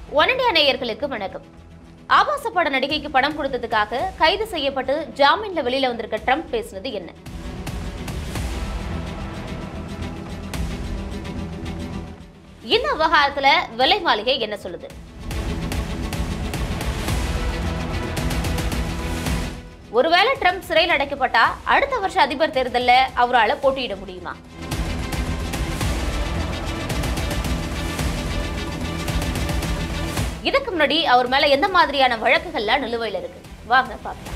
one India நேயர்களுக்கு வணக்கம் ஆபாச பட நடிகைக்கு பணம் கொடுத்ததுக்காக கைது செய்யப்பட்டு ஜாமீன்ல வெளியில வந்திருக்க ட்ரம்ப் பேசினது என்ன இந்த விவகாரத்துல விலை மாளிகை என்ன சொல்லுது ஒருவேளை ட்ரம்ப் சிறையில் அடைக்கப்பட்டா அடுத்த வருஷ அதிபர் தேர்தல்ல அவரால் போட்டியிட முடியுமா இதுக்கு முன்னாடி அவர் மேல எந்த மாதிரியான வழக்குகள்லாம் நிலுவையில் இருக்கு வாங்க பார்க்கலாம்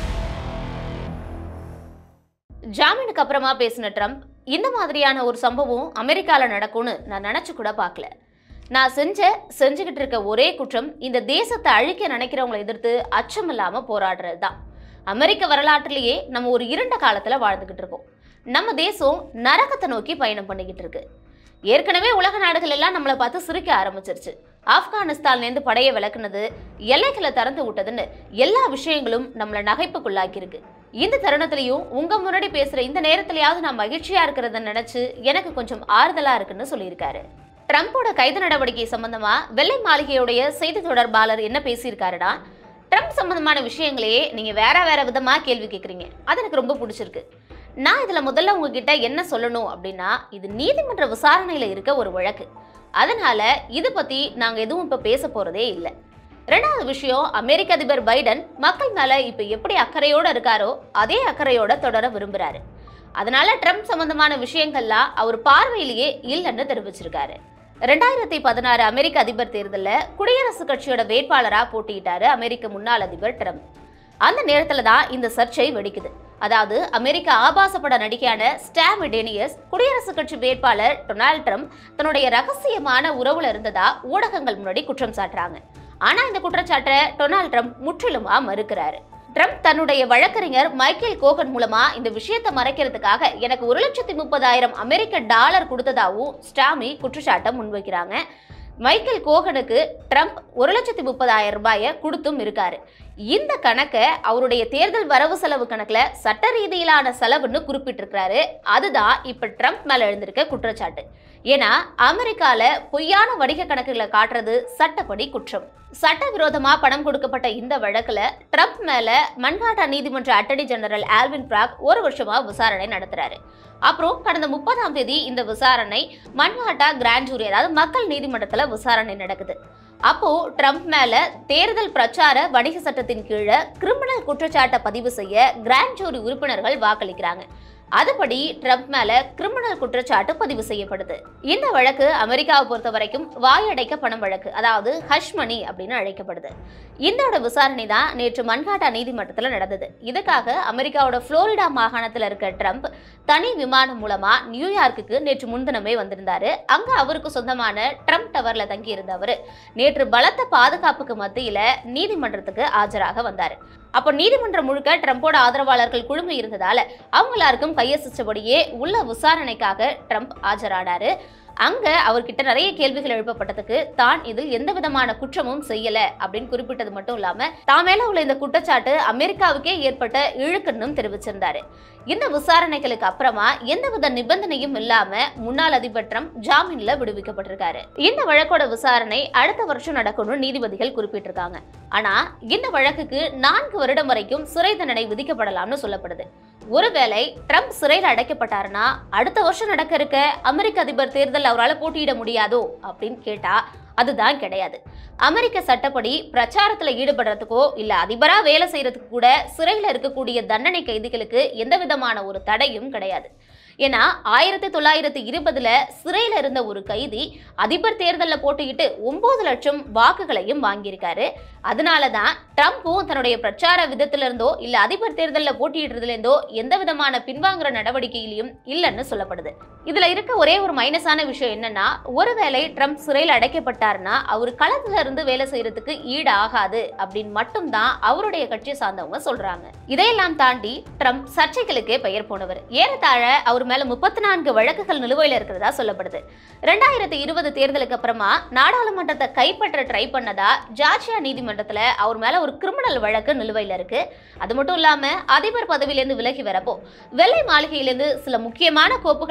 ஜாமீனுக்கு அப்புறமா பேசின ட்ரம்ப் இந்த மாதிரியான ஒரு சம்பவம் அமெரிக்கால நடக்கும்னு நான் நினைச்சு கூட பார்க்கல நான் செஞ்ச செஞ்சுக்கிட்டு இருக்க ஒரே குற்றம் இந்த தேசத்தை அழிக்க நினைக்கிறவங்களை எதிர்த்து அச்சம் இல்லாம போராடுறது தான் அமெரிக்க வரலாற்றிலேயே நம்ம ஒரு இருண்ட காலத்துல வாழ்ந்துகிட்டு இருக்கோம் நம்ம தேசம் நரகத்தை நோக்கி பயணம் பண்ணிக்கிட்டு இருக்கு ஏற்கனவே உலக நாடுகள் எல்லாம் நம்மளை பார்த்து சிரிக்க ஆரம்பிச்சிருச்சு ஆப்கானிஸ்தான்லேருந்து படையை விளக்குனது எல்லைகளை திறந்து விட்டதுன்னு எல்லா விஷயங்களும் நம்மளை நகைப்புக்குள்ளாக்கி இருக்கு இந்த தருணத்திலையும் உங்க முன்னாடி பேசுற இந்த நேரத்திலயாவது நான் மகிழ்ச்சியா இருக்கிறத நினைச்சு எனக்கு கொஞ்சம் ஆறுதலா இருக்குன்னு சொல்லியிருக்காரு ட்ரம்ப்போட கைது நடவடிக்கை சம்பந்தமா வெள்ளை மாளிகையுடைய செய்தி தொடர்பாளர் என்ன பேசியிருக்காருன்னா ட்ரம்ப் சம்பந்தமான விஷயங்களையே நீங்க வேற வேற விதமா கேள்வி கேட்குறீங்க அது எனக்கு ரொம்ப பிடிச்சிருக்கு நான் இதுல முதல்ல உங்ககிட்ட என்ன சொல்லணும் அப்படின்னா இது நீதிமன்ற விசாரணையில இருக்க ஒரு வழக்கு அதனால இது பத்தி நாங்க எதுவும் இப்ப பேச போறதே இல்லை ரெண்டாவது விஷயம் அமெரிக்க அதிபர் பைடன் மக்கள் மேல இப்ப எப்படி அக்கறையோட இருக்காரோ அதே அக்கறையோட தொடர விரும்புறாரு அதனால ட்ரம்ப் சம்பந்தமான விஷயங்கள்லாம் அவர் பார்வையிலேயே இல்லைன்னு தெரிவிச்சிருக்காரு ரெண்டாயிரத்தி பதினாறு அமெரிக்க அதிபர் தேர்தலில் குடியரசுக் கட்சியோட வேட்பாளரா போட்டியிட்டாரு அமெரிக்க முன்னாள் அதிபர் ட்ரம்ப் அந்த நேரத்துல தான் இந்த சர்ச்சை வெடிக்குது அதாவது அமெரிக்க ஆபாச பட நடிகையான ஸ்டாம் டேனியஸ் குடியரசுக் கட்சி வேட்பாளர் டொனால்ட் ட்ரம்ப் தன்னுடைய ரகசியமான உறவுல இருந்ததா ஊடகங்கள் முன்னாடி குற்றம் சாட்டுறாங்க ஆனா இந்த குற்றச்சாட்டை டொனால்ட் ட்ரம்ப் முற்றிலுமா மறுக்கிறாரு ட்ரம்ப் தன்னுடைய வழக்கறிஞர் மைக்கேல் கோகன் மூலமா இந்த விஷயத்தை மறைக்கிறதுக்காக எனக்கு ஒரு லட்சத்தி முப்பதாயிரம் அமெரிக்க டாலர் கொடுத்ததாகவும் ஸ்டாமி குற்றச்சாட்டை முன்வைக்கிறாங்க மைக்கேல் கோகனுக்கு ட்ரம்ப் ஒரு லட்சத்தி முப்பதாயிரம் ரூபாயை கொடுத்தும் இருக்காரு இந்த கணக்கை அவருடைய தேர்தல் வரவு செலவு கணக்குல சட்ட ரீதியிலான செலவுன்னு குறிப்பிட்டிருக்கிறாரு அதுதான் இப்ப ட்ரம்ப் மேல எழுந்திருக்க குற்றச்சாட்டு ஏன்னா அமெரிக்கால பொய்யான வணிக கணக்குகளை காட்டுறது சட்டப்படி குற்றம் சட்டவிரோதமா பணம் கொடுக்கப்பட்ட இந்த வழக்குல ட்ரம்ப் மேல மன்ஹாட்டா நீதிமன்ற அட்டர்னி ஜெனரல் ஆல்வின் பிராக் ஒரு வருஷமா விசாரணை நடத்துறாரு அப்புறம் கடந்த முப்பதாம் தேதி இந்த விசாரணை மன்ஹாட்டா கிராண்ட் ஜூரி அதாவது மக்கள் நீதிமன்றத்துல விசாரணை நடக்குது அப்போ ட்ரம்ப் மேல தேர்தல் பிரச்சார வணிக சட்டத்தின் கீழே கிரிமினல் குற்றச்சாட்டை பதிவு செய்ய கிராண்ட் ஜூரி உறுப்பினர்கள் வாக்களிக்கிறாங்க அதுபடி ட்ரம்ப் மேல கிரிமினல் குற்றச்சாட்டு பதிவு செய்யப்படுது இந்த வழக்கு அமெரிக்காவை பொறுத்த வரைக்கும் வாயடைக்க பணம் வழக்கு அதாவது ஹஷ் மணி அப்படின்னு அழைக்கப்படுது இந்தோட விசாரணை தான் நேற்று மன்ஹாட்டா நீதிமன்றத்தில் நடந்தது இதுக்காக அமெரிக்காவோட புளோரிடா மாகாணத்தில் இருக்க ட்ரம்ப் தனி விமானம் மூலமா நியூயார்க்குக்கு நேற்று முன்தினமே வந்திருந்தாரு அங்க அவருக்கு சொந்தமான ட்ரம்ப் டவர்ல தங்கி இருந்தவர் நேற்று பலத்த பாதுகாப்புக்கு மத்தியில நீதிமன்றத்துக்கு ஆஜராக வந்தாரு அப்போ நீதிமன்றம் முழுக்க ட்ரம்போட ஆதரவாளர்கள் குழுமி இருந்ததால அவங்க எல்லாருக்கும் கையசிச்சபடியே உள்ள விசாரணைக்காக ட்ரம்ப் ஆஜரானாரு அங்க அவர்கிட்ட நிறைய கேள்விகள் எழுப்பப்பட்டதுக்கு தான் இதில் எந்த விதமான குற்றமும் செய்யல அப்படின்னு குறிப்பிட்டது மட்டும் இல்லாம தான் மேல உள்ள இந்த குற்றச்சாட்டு அமெரிக்காவுக்கே ஏற்பட்ட இழுக்குன்னும் தெரிவிச்சிருந்தாரு இந்த விசாரணைகளுக்கு அப்புறமா எந்தவித நிபந்தனையும் இல்லாம முன்னாள் அதிபர் ட்ரம்ப் ஜாமீன்ல விடுவிக்கப்பட்டிருக்காரு இந்த வழக்கோட விசாரணை அடுத்த வருஷம் நடக்கும்னு நீதிபதிகள் குறிப்பிட்டிருக்காங்க ஆனா இந்த வழக்குக்கு நான்கு வருடம் வரைக்கும் சிறை தண்டனை விதிக்கப்படலாம்னு சொல்லப்படுது ஒருவேளை ட்ரம்ப் சிறையில் அடைக்கப்பட்டாருன்னா அடுத்த வருஷம் நடக்க இருக்க அமெரிக்க அதிபர் தேர்தல் அவரால் போட்டியிட முடியாதோ அப்படின்னு கேட்டா அதுதான் கிடையாது அமெரிக்க சட்டப்படி பிரச்சாரத்துல ஈடுபடுறதுக்கோ இல்ல அதிபரா வேலை செய்யறதுக்கு கூட சிறையில் இருக்கக்கூடிய தண்டனை கைதிகளுக்கு எந்த விதமான ஒரு தடையும் கிடையாது ஏன்னா ஆயிரத்தி தொள்ளாயிரத்தி இருபதுல சிறையில இருந்த ஒரு கைதி அதிபர் தேர்தலில் போட்டியிட்டு ஒன்பது லட்சம் வாக்குகளையும் வாங்கியிருக்காரு அதனால தான் ட்ரம்ப்பும் தன்னுடைய பிரச்சார விதத்துல இருந்தோ இல்ல அதிபர் தேர்தலில் போட்டியிடுறதுல இருந்தோ எந்த விதமான பின்வாங்குற நடவடிக்கையிலையும் இல்லைன்னு சொல்லப்படுது இதுல இருக்க ஒரே ஒரு மைனஸான விஷயம் என்னன்னா ஒருவேளை ட்ரம்ப் சிறையில் அடைக்கப்பட்டாருன்னா அவர் களத்துல இருந்து வேலை செய்யறதுக்கு ஈடு ஆகாது அப்படின்னு மட்டும்தான் அவருடைய கட்சியை சார்ந்தவங்க சொல்றாங்க இதையெல்லாம் தாண்டி ட்ரம்ப் சர்ச்சைகளுக்கே பெயர் போனவர் ஏறத்தாழ அவர் மேல முப்பத்தி நான்கு வழக்குகள் நிலுவையில் இருக்கிறதா சொல்லப்படுது ரெண்டாயிரத்தி இருபது தேர்தலுக்கு அப்புறமா நாடாளுமன்றத்தை கைப்பற்ற ட்ரை பண்ணதா ஜார்ஜியா நீதிமன்றத்துல அவர் மேல ஒரு கிரிமினல் வழக்கு நிலுவையில் இருக்கு அது மட்டும் இல்லாம அதிபர் பதவியிலேருந்து விலகி வரப்போ வெள்ளை மாளிகையிலேருந்து சில முக்கியமான கோப்புகளை எடுத்துட்டு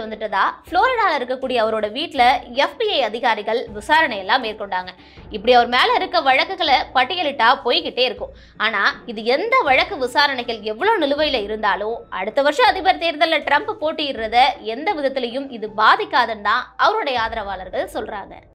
வந்துட்டதா புளோரிடால இருக்கக்கூடிய அவரோட வீட்டில் எஃபிஐ அதிகாரிகள் விசாரணை எல்லாம் மேற்கொண்டாங்க இப்படி அவர் மேல இருக்க வழக்குகளை பட்டியலிட்டா போய்கிட்டே இருக்கும் ஆனா இது எந்த வழக்கு விசாரணைகள் எவ்வளவு நிலுவையில இருந்தாலும் அடுத்த வருஷம் அதிபர் தேர்தலில் ட்ரம்ப் போட்டியிடுறத எந்த விதத்திலையும் இது பாதிக்காதுன்னு தான் அவருடைய ஆதரவாளர்கள் சொல்றாங்க